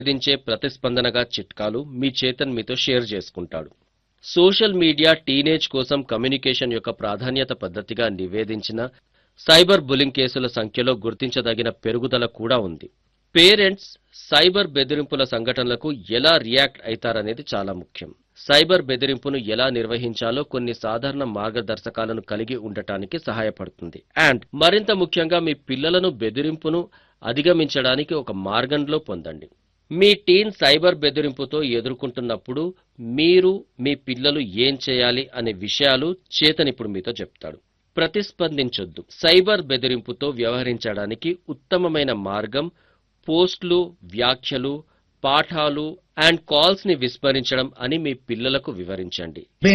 విధించే ప్రతిస్పందనగా చిట్కాలు మీ చేతన్ మీతో షేర్ చేసుకుంటాడు సోషల్ మీడియా టీనేజ్ కోసం కమ్యూనికేషన్ యొక్క ప్రాధాన్యత పద్ధతిగా నివేదించిన సైబర్ బులింగ్ కేసుల సంఖ్యలో గుర్తించదగిన పెరుగుదల కూడా ఉంది పేరెంట్స్ సైబర్ బెదిరింపుల సంఘటనలకు ఎలా రియాక్ట్ అవుతారనేది చాలా ముఖ్యం సైబర్ బెదిరింపును ఎలా నిర్వహించాలో కొన్ని సాధారణ మార్గదర్శకాలను కలిగి ఉండటానికి సహాయపడుతుంది అండ్ మరింత ముఖ్యంగా మీ పిల్లలను బెదిరింపును అధిగమించడానికి ఒక మార్గంలో పొందండి మీ టీన్ సైబర్ బెదిరింపుతో ఎదుర్కొంటున్నప్పుడు మీరు మీ పిల్లలు ఏం చేయాలి అనే విషయాలు చేతన్ ఇప్పుడు మీతో చెప్తాడు ప్రతిస్పందించొద్దు సైబర్ బెదిరింపుతో వ్యవహరించడానికి ఉత్తమమైన మార్గం పోస్టులు వ్యాఖ్యలు పాఠాలు అండ్ కాల్స్ ని విస్మరించడం అని మీ పిల్లలకు వివరించండి